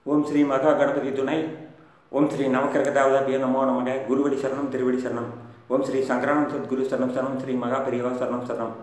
ஓம் ஸ்ரீ மகா கணபதி துணை ஓம் ஸ்ரீ நவக்கிரகதாவதாபிய நமோ நமக குருவடி சரணம் திருவடி சரணம் ஓம் ஸ்ரீ சங்கரானம் சத்குரு சரணம் சரணம் ஸ்ரீ மகா பெரியவா சரணம் சரணம்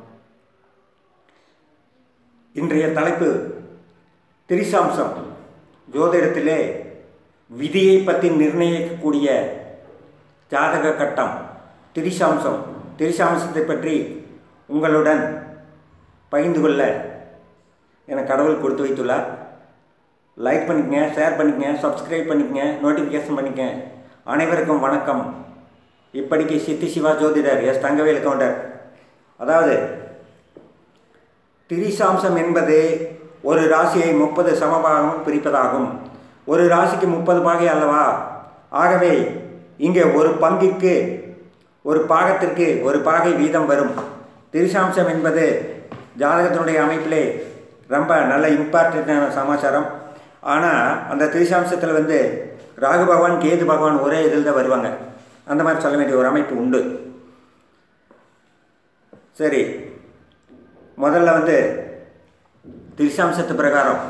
இன்றைய தலைப்பு திரிசாம்சம் ஜோதிடத்திலே விதியை பற்றி நிர்ணயிக்கக்கூடிய ஜாதக கட்டம் திரிசாம்சம் திரிசாம்சத்தை பற்றி உங்களுடன் பகிர்ந்து கொள்ள எனக்கு கடவுள் கொடுத்து வைத்துள்ளார் லைக் பண்ணிக்கங்க ஷேர் பண்ணிக்கங்க சப்ஸ்கிரைப் பண்ணிக்கங்க நோட்டிஃபிகேஷன் பண்ணிக்கங்க அனைவருக்கும் வணக்கம் இப்படிக்கு சித்தி சிவா ஜோதிடர் எஸ் தங்கவேல் கவுண்டர் அதாவது திரிசாம்சம் என்பது ஒரு ராசியை முப்பது சமபாகம் பிரிப்பதாகும் ஒரு ராசிக்கு முப்பது பாகை அல்லவா ஆகவே இங்கே ஒரு பங்கிற்கு ஒரு பாகத்திற்கு ஒரு பாகை வீதம் வரும் திரிசாம்சம் என்பது ஜாதகத்தினுடைய அமைப்பிலே ரொம்ப நல்ல இம்பார்ட்டண்ட்டான சமாச்சாரம் ஆனால் அந்த திரிசாம்சத்தில் வந்து ராகு பகவான் கேது பகவான் ஒரே இதில் தான் வருவாங்க அந்த மாதிரி சொல்ல வேண்டிய ஒரு அமைப்பு உண்டு சரி முதல்ல வந்து திரிசாம்சத்து பிரகாரம்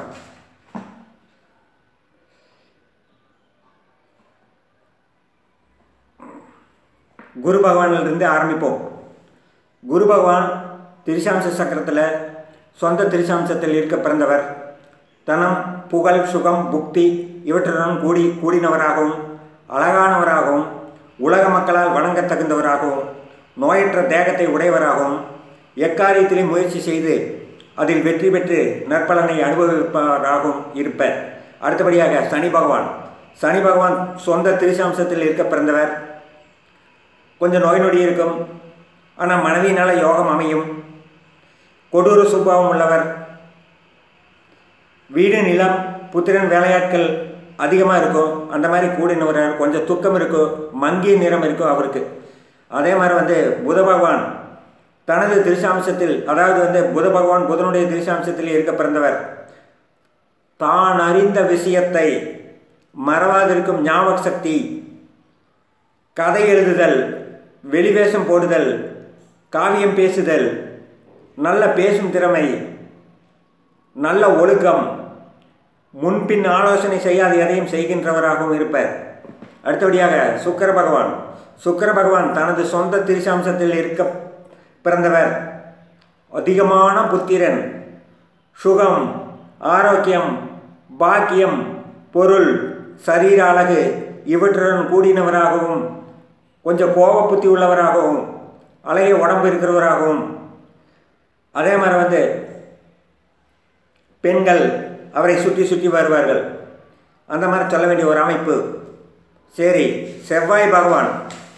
குரு பகவானிலிருந்து ஆரம்பிப்போம் குரு பகவான் திரிசாம்ச சக்கரத்தில் சொந்த திரிசாம்சத்தில் இருக்க பிறந்தவர் தனம் புகழ் சுகம் புக்தி இவற்றுடன் கூடி கூடினவராகவும் அழகானவராகவும் உலக மக்களால் வணங்கத் தகுந்தவராகவும் நோயற்ற தேகத்தை உடையவராகவும் எக்காரியத்திலே முயற்சி செய்து அதில் வெற்றி பெற்று நற்பலனை அனுபவிப்பவராகவும் இருப்பர் அடுத்தபடியாக சனி பகவான் சனி பகவான் சொந்த திரிசாம்சத்தில் இருக்க பிறந்தவர் கொஞ்சம் நோய் நொடி இருக்கும் ஆனால் மனைவியினால் யோகம் அமையும் கொடூர சுபாவம் உள்ளவர் வீடு நிலம் புத்திரன் வேலையாட்கள் அதிகமாக இருக்கும் அந்த மாதிரி கூடினவர் கொஞ்சம் துக்கம் இருக்கும் மங்கிய நிறம் இருக்கும் அவருக்கு அதே மாதிரி வந்து புத பகவான் தனது திருசாம்சத்தில் அதாவது வந்து புத பகவான் புதனுடைய திருசாம்சத்தில் இருக்க பிறந்தவர் தான் அறிந்த விஷயத்தை மறவாதிருக்கும் ஞாபக சக்தி கதை எழுதுதல் வெளிவேஷம் போடுதல் காவியம் பேசுதல் நல்ல பேசும் திறமை நல்ல ஒழுக்கம் முன்பின் ஆலோசனை செய்யாத எதையும் செய்கின்றவராகவும் இருப்பர் அடுத்தபடியாக சுக்கர பகவான் சுக்கர பகவான் தனது சொந்த திரிசாம்சத்தில் இருக்க பிறந்தவர் அதிகமான புத்திரன் சுகம் ஆரோக்கியம் பாக்கியம் பொருள் சரீர அழகு இவற்றுடன் கூடினவராகவும் கொஞ்சம் கோப புத்தி உள்ளவராகவும் அழகிய உடம்பு இருக்கிறவராகவும் அதே மாதிரி வந்து பெண்கள் அவரை சுற்றி சுற்றி வருவார்கள் அந்த மாதிரி சொல்ல வேண்டிய ஒரு அமைப்பு சரி செவ்வாய் பகவான்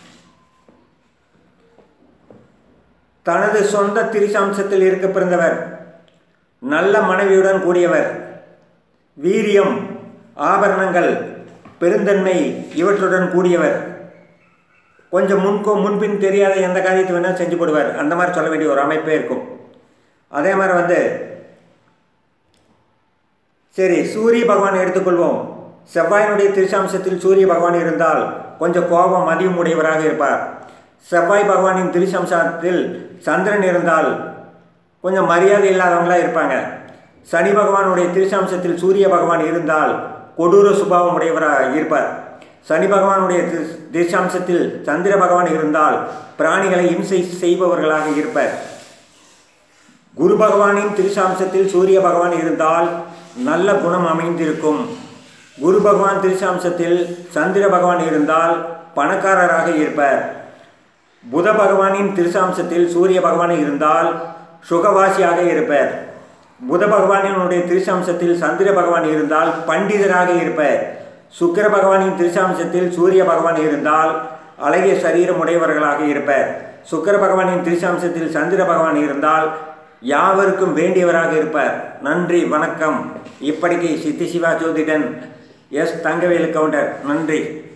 தனது சொந்த திரிசாம்சத்தில் இருக்க பிறந்தவர் நல்ல மனைவியுடன் கூடியவர் வீரியம் ஆபரணங்கள் பெருந்தன்மை இவற்றுடன் கூடியவர் கொஞ்சம் முன்கோ முன்பின் தெரியாத எந்த காரியத்தை வேணால் செஞ்சு போடுவார் அந்த மாதிரி சொல்ல வேண்டிய ஒரு அமைப்பே இருக்கும் அதே மாதிரி வந்து சரி சூரிய பகவான் எடுத்துக்கொள்வோம் செவ்வாயினுடைய திருசாம்சத்தில் சூரிய பகவான் இருந்தால் கொஞ்சம் கோபம் மதியம் உடையவராக இருப்பார் செவ்வாய் பகவானின் திருசம்சத்தில் சந்திரன் இருந்தால் கொஞ்சம் மரியாதை இல்லாதவங்களாக இருப்பாங்க சனி பகவானுடைய திருசாம்சத்தில் சூரிய பகவான் இருந்தால் கொடூர சுபாவம் உடையவராக இருப்பார் சனி பகவானுடைய திருசாம்சத்தில் சந்திர பகவான் இருந்தால் பிராணிகளை இம்சை செய்பவர்களாக இருப்பர் குரு பகவானின் திருசாம்சத்தில் சூரிய பகவான் இருந்தால் நல்ல குணம் அமைந்திருக்கும் குரு பகவான் திருசாம்சத்தில் சந்திர பகவான் இருந்தால் பணக்காரராக இருப்பர் புத பகவானின் திருசாம்சத்தில் சூரிய பகவான் இருந்தால் சுகவாசியாக இருப்பர் புத பகவானினுடைய திருசாம்சத்தில் சந்திர பகவான் இருந்தால் பண்டிதராக இருப்பர் சுக்கர பகவானின் திருசாம்சத்தில் சூரிய பகவான் இருந்தால் அழகிய சரீரம் உடையவர்களாக இருப்பர் சுக்கர பகவானின் திருசாம்சத்தில் சந்திர பகவான் இருந்தால் யாவருக்கும் வேண்டியவராக இருப்பார் நன்றி வணக்கம் இப்படிக்கு சித்தி சிவா ஜோதிடன் எஸ் தங்கவேலு கவுண்டர் நன்றி